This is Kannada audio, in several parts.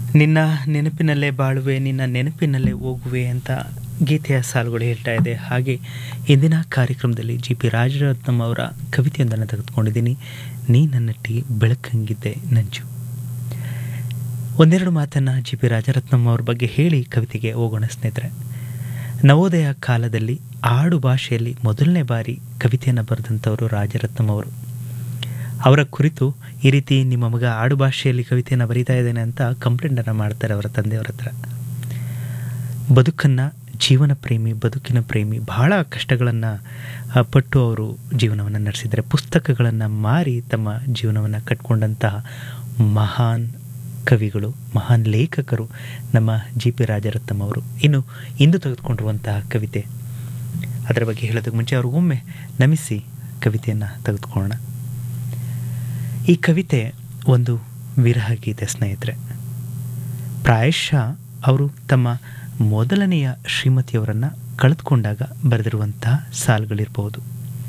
ನಿನ್ನ ನೆನಪಿನಲ್ಲೇ ಬಾಳುವೆ ನಿನ್ನ ನೆನಪಿನಲ್ಲೇ ಹೋಗುವೆ ಅಂತ ಗೀತೆಯ ಸಾಲುಗಳು ಹೇಳ್ತಾ ಇದೆ ಹಾಗೆ ಇಂದಿನ ಕಾರ್ಯಕ್ರಮದಲ್ಲಿ ಜಿ ಪಿ ರಾಜರತ್ನಂ ಅವರ ಕವಿತೆಯೊಂದನ್ನು ತೆಗೆದುಕೊಂಡಿದ್ದೀನಿ ನೀ ನನ್ನಟ್ಟಿ ಬೆಳಕಂಗಿದ್ದೆ ನಂಜು ಒಂದೆರಡು ಮಾತನ್ನು ಜಿ ಪಿ ರಾಜರತ್ನಂ ಅವ್ರ ಬಗ್ಗೆ ಹೇಳಿ ಕವಿತೆಗೆ ಹೋಗೋಣ ಸ್ನೇಹಿತರೆ ನವೋದಯ ಕಾಲದಲ್ಲಿ ಆಡು ಭಾಷೆಯಲ್ಲಿ ಮೊದಲನೇ ಬಾರಿ ಕವಿತೆಯನ್ನು ಬರೆದಂಥವರು ರಾಜರತ್ನಂ ಅವರು ಅವರ ಕುರಿತು ಈ ರೀತಿ ನಿಮ್ಮ ಮಗ ಆಡು ಭಾಷೆಯಲ್ಲಿ ಕವಿತೆಯನ್ನು ಬರೀತಾ ಇದ್ದೇನೆ ಅಂತ ಕಂಪ್ಲೇಂಟನ್ನು ಮಾಡ್ತಾರೆ ಅವರ ತಂದೆಯವರ ಹತ್ರ ಬದುಕನ್ನು ಜೀವನ ಪ್ರೇಮಿ ಬದುಕಿನ ಪ್ರೇಮಿ ಬಹಳ ಕಷ್ಟಗಳನ್ನು ಪಟ್ಟು ಅವರು ಜೀವನವನ್ನು ನಡೆಸಿದ್ದಾರೆ ಪುಸ್ತಕಗಳನ್ನು ಮಾರಿ ತಮ್ಮ ಜೀವನವನ್ನು ಕಟ್ಕೊಂಡಂತಹ ಮಹಾನ್ ಕವಿಗಳು ಮಹಾನ್ ಲೇಖಕರು ನಮ್ಮ ಜಿ ಪಿ ರಾಜರತ್ನಂ ಅವರು ಇನ್ನು ಇಂದು ತೆಗೆದುಕೊಂಡಿರುವಂತಹ ಕವಿತೆ ಅದರ ಬಗ್ಗೆ ಹೇಳೋದಕ್ಕೆ ಮುಂಚೆ ಅವ್ರಿಗೊಮ್ಮೆ ನಮಿಸಿ ಕವಿತೆಯನ್ನು ತೆಗೆದುಕೊಳ್ಳೋಣ ಈ ಕವಿತೆ ಒಂದು ವಿರಹ ಗೀತೆ ಸ್ನೇಹಿತರೆ ಪ್ರಾಯಶಃ ಅವರು ತಮ್ಮ ಮೊದಲನೆಯ ಶ್ರೀಮತಿಯವರನ್ನು ಕಳೆದುಕೊಂಡಾಗ ಬರೆದಿರುವಂತಹ ಸಾಲುಗಳಿರ್ಬೋದು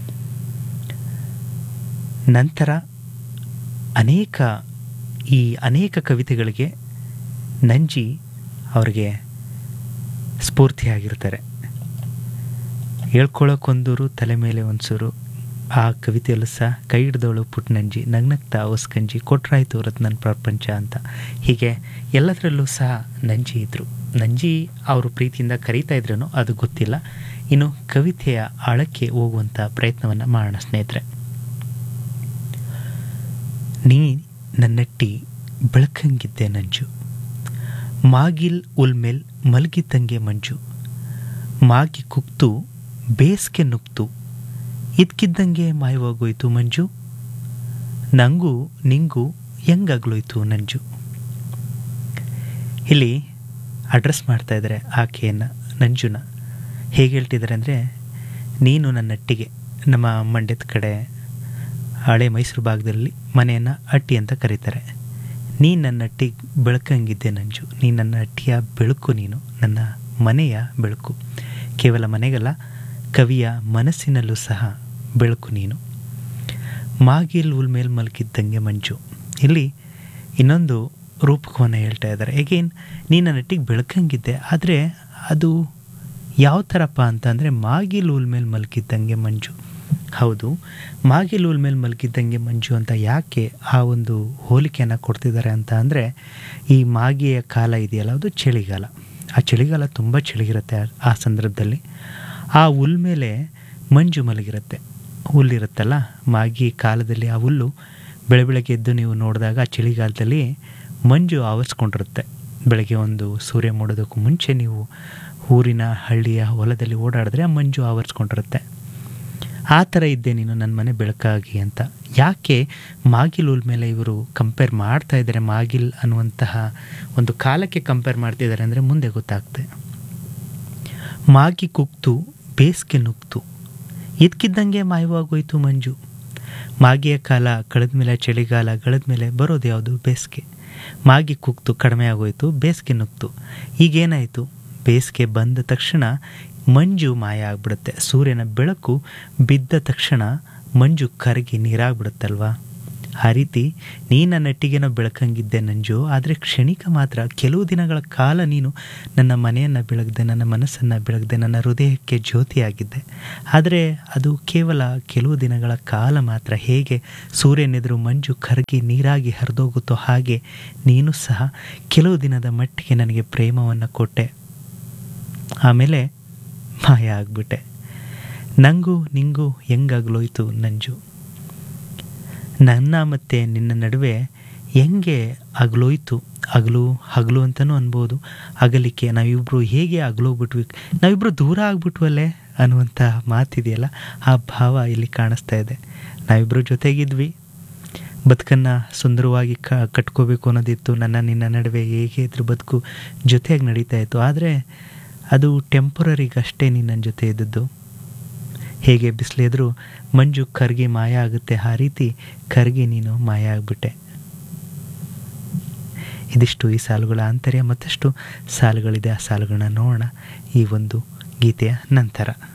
ನಂತರ ಅನೇಕ ಈ ಅನೇಕ ಕವಿತೆಗಳಿಗೆ ನಂಜಿ ಅವರಿಗೆ ಸ್ಫೂರ್ತಿಯಾಗಿರ್ತಾರೆ ಹೇಳ್ಕೊಳ್ಳೋಕೊಂದೂರು ತಲೆ ಮೇಲೆ ಒಂದ್ಸೂರು ಆ ಕವಿತೆಯಲ್ಲೂ ಸಹ ಕೈ ಹಿಡ್ದವಳು ಪುಟ್ನಂಜಿ ನಗ್ನಗ್ತಾ ಒಸ್ಕಂಜಿ ಕೊಟ್ರಾಯ್ತು ರತ್ನನ್ ಪ್ರಪಂಚ ಅಂತ ಹೀಗೆ ಎಲ್ಲದರಲ್ಲೂ ಸಹ ನಂಜಿ ಇದ್ದರು ನಂಜಿ ಅವರು ಪ್ರೀತಿಯಿಂದ ಕರೀತಾ ಇದ್ರೂ ಅದು ಗೊತ್ತಿಲ್ಲ ಇನ್ನು ಕವಿತೆಯ ಆಳಕ್ಕೆ ಹೋಗುವಂಥ ಪ್ರಯತ್ನವನ್ನು ಮಾಡೋಣ ಸ್ನೇಹಿತರೆ ನೀ ನನ್ನಟ್ಟಿ ಬೆಳಕಂಗಿದ್ದೆ ನಂಜು ಮಾಗಿಲ್ ಉಲ್ಮೇಲ್ ಮಲಗಿದ್ದಂಗೆ ಮಂಜು ಮಾಗಿ ಕುಕ್ತು ಬೇಸ್ಗೆ ನುಗ್ತು ಇದ್ಕಿದ್ದಂಗೆ ಮಾಯವಾಗೋಯ್ತು ಮಂಜು ನಂಗೂ ನಿಂಗೂ ಹೆಂಗಾಗ್ಲೋಯ್ತು ನಂಜು ಇಲ್ಲಿ ಅಡ್ರೆಸ್ ಮಾಡ್ತಾ ಇದ್ದಾರೆ ಆಕೆಯನ್ನು ನಂಜುನ ಹೇಗೆ ಹೇಳ್ತಿದ್ದಾರೆ ಅಂದರೆ ನೀನು ನನ್ನಟ್ಟಿಗೆ ನಮ್ಮ ಮಂಡ್ಯದ ಕಡೆ ಹಳೆ ಮೈಸೂರು ಭಾಗದಲ್ಲಿ ಮನೆಯನ್ನು ಅಟ್ಟಿ ಅಂತ ಕರೀತಾರೆ ನೀ ನನ್ನ ಅಟ್ಟಿ ಬೆಳಕಂಗಿದ್ದೆ ನಂಜು ನೀ ನನ್ನ ಅಟ್ಟಿಯ ಬೆಳಕು ನೀನು ನನ್ನ ಮನೆಯ ಬೆಳಕು ಕೇವಲ ಮನೆಗಲ್ಲ ಕವಿಯ ಮನಸ್ಸಿನಲ್ಲೂ ಸಹ ಬೆಳಕು ನೀನು ಮಾಗಿಲ್ ಉಲ್ಮೇಲ್ ಮಲಗಿದ್ದಂಗೆ ಮಂಜು ಇಲ್ಲಿ ಇನ್ನೊಂದು ರೂಪಕವನ್ನು ಹೇಳ್ತಾ ಇದ್ದಾರೆ ಎಗೇನ್ ನೀ ನನ್ನ ನಟ್ಟಿಗೆ ಬೆಳಕಂಗಿದ್ದೆ ಆದರೆ ಅದು ಯಾವ ಥರಪ್ಪ ಅಂತಂದರೆ ಮಾಗಿಲ್ ಉಲ್ಮೇಲೆ ಮಲಗಿದ್ದಂಗೆ ಮಂಜು ಹೌದು ಮಾಗಿಲ್ ಉಲ್ಮೇಲೆ ಮಲಗಿದ್ದಂಗೆ ಮಂಜು ಅಂತ ಯಾಕೆ ಆ ಒಂದು ಹೋಲಿಕೆಯನ್ನು ಕೊಡ್ತಿದ್ದಾರೆ ಅಂತ ಅಂದರೆ ಈ ಮಾಗಿಯ ಕಾಲ ಇದೆಯಲ್ಲ ಅದು ಚಳಿಗಾಲ ಆ ಚಳಿಗಾಲ ತುಂಬ ಚಳಿಗಿರುತ್ತೆ ಆ ಸಂದರ್ಭದಲ್ಲಿ ಆ ಹುಲ್ ಮೇಲೆ ಮಂಜು ಮಲಗಿರುತ್ತೆ ಹುಲ್ಲಿರುತ್ತಲ್ಲ ಮಾಗಿ ಕಾಲದಲ್ಲಿ ಆ ಹುಲ್ಲು ಬೆಳೆ ಬೆಳಗ್ಗೆ ಎದ್ದು ನೀವು ನೋಡಿದಾಗ ಆ ಚಳಿಗಾಲದಲ್ಲಿ ಮಂಜು ಆವರಿಸ್ಕೊಂಡಿರುತ್ತೆ ಬೆಳಗ್ಗೆ ಒಂದು ಸೂರ್ಯ ಮೂಡೋದಕ್ಕೂ ಮುಂಚೆ ನೀವು ಊರಿನ ಹಳ್ಳಿಯ ಹೊಲದಲ್ಲಿ ಓಡಾಡಿದ್ರೆ ಆ ಮಂಜು ಆವರಿಸ್ಕೊಂಡಿರುತ್ತೆ ಆ ಥರ ಇದ್ದೆ ನೀನು ನನ್ನ ಮನೆ ಬೆಳಕಾಗಿ ಅಂತ ಯಾಕೆ ಮಾಗಿಲ್ ಉಲ್ ಮೇಲೆ ಇವರು ಕಂಪೇರ್ ಮಾಡ್ತಾ ಇದ್ದಾರೆ ಮಾಗಿಲ್ ಅನ್ನುವಂತಹ ಒಂದು ಕಾಲಕ್ಕೆ ಕಂಪೇರ್ ಮಾಡ್ತಿದ್ದಾರೆ ಅಂದರೆ ಮುಂದೆ ಗೊತ್ತಾಗ್ತದೆ ಮಾಗಿ ಕುಗ್ತು ಬೇಸ್ಗೆ ನುಗ್ತು ಇದ್ಕಿದ್ದಂಗೆ ಮಾಯವಾಗೋಯ್ತು ಮಂಜು ಮಾಗಿಯ ಕಾಲ ಕಳೆದ ಮೇಲೆ ಚಳಿಗಾಲ ಗಳದ ಮೇಲೆ ಬರೋದು ಯಾವುದು ಬೇಸಿಗೆ ಮಾಗಿ ಕುಗ್ತು ಕಡಿಮೆ ಆಗೋಯ್ತು ಬೇಸಿಗೆ ನುಗ್ತು ಈಗೇನಾಯಿತು ಬೇಸಿಗೆ ಬಂದ ತಕ್ಷಣ ಮಂಜು ಮಾಯ ಆಗಿಬಿಡುತ್ತೆ ಸೂರ್ಯನ ಬೆಳಕು ಬಿದ್ದ ತಕ್ಷಣ ಮಂಜು ಕರಗಿ ನೀರಾಗ್ಬಿಡುತ್ತಲ್ವಾ ಆ ರೀತಿ ನೀ ನನ್ನ ನೆಟ್ಟಿಗೆನೋ ಬೆಳಕಂಗಿದ್ದೆ ನಂಜು ಆದರೆ ಕ್ಷಣಿಕ ಮಾತ್ರ ಕೆಲವು ದಿನಗಳ ಕಾಲ ನೀನು ನನ್ನ ಮನೆಯನ್ನು ಬೆಳಗ್ದೆ ನನ್ನ ಮನಸ್ಸನ್ನು ಬೆಳಗ್ದೆ ನನ್ನ ಹೃದಯಕ್ಕೆ ಜ್ಯೋತಿಯಾಗಿದ್ದೆ ಆದರೆ ಅದು ಕೇವಲ ಕೆಲವು ದಿನಗಳ ಕಾಲ ಮಾತ್ರ ಹೇಗೆ ಸೂರ್ಯನೆದುರು ಮಂಜು ಕರಗಿ ನೀರಾಗಿ ಹರಿದೋಗುತ್ತೋ ಹಾಗೆ ನೀನು ಸಹ ಕೆಲವು ದಿನದ ಮಟ್ಟಿಗೆ ನನಗೆ ಪ್ರೇಮವನ್ನು ಕೊಟ್ಟೆ ಆಮೇಲೆ ಮಾಯ ಆಗಿಬಿಟ್ಟೆ ನಂಗೂ ನಿಂಗೂ ಹೆಂಗಾಗ್ಲೋಯ್ತು ನಂಜು ನನ್ನ ಮತ್ತು ನಿನ್ನ ನಡುವೆ ಹೆಂಗೆ ಅಗಲೋಯ್ತು ಹಗಲು ಹಗಲು ಅಂತಲೂ ಅನ್ಬೋದು ಅಗಲಿಕ್ಕೆ ನಾವಿಬ್ಬರು ಹೇಗೆ ಅಗಲೋಗ್ಬಿಟ್ವಿ ನಾವಿಬ್ಬರು ದೂರ ಆಗ್ಬಿಟ್ವಲ್ಲೇ ಅನ್ನುವಂಥ ಮಾತಿದೆಯಲ್ಲ ಆ ಭಾವ ಇಲ್ಲಿ ಕಾಣಿಸ್ತಾ ಇದೆ ನಾವಿಬ್ಬರು ಜೊತೆಗಿದ್ವಿ ಬದುಕನ್ನು ಸುಂದರವಾಗಿ ಕ ಕಟ್ಕೋಬೇಕು ಅನ್ನೋದಿತ್ತು ನನ್ನ ನಿನ್ನ ನಡುವೆ ಹೇಗೆ ಇದ್ರ ಬದುಕು ಜೊತೆಯಾಗಿ ನಡೀತಾ ಇತ್ತು ಆದರೆ ಅದು ಟೆಂಪರರಿಗಷ್ಟೇ ನೀನು ನನ್ನ ಜೊತೆ ಇದ್ದದ್ದು ಹೇಗೆ ಬಿಸಿಲೆದ್ರು ಮಂಜು ಕರ್ಗಿ ಮಾಯ ಆಗುತ್ತೆ ಆ ರೀತಿ ಕರ್ಗಿ ನೀನು ಮಾಯ ಆಗಿಬಿಟ್ಟೆ ಇದಿಷ್ಟು ಈ ಸಾಲುಗಳ ಆಂತರ್ಯ ಮತ್ತಷ್ಟು ಸಾಲುಗಳಿದೆ ಆ ಸಾಲುಗಳನ್ನ ನೋಡೋಣ ಈ ಒಂದು ಗೀತೆಯ ನಂತರ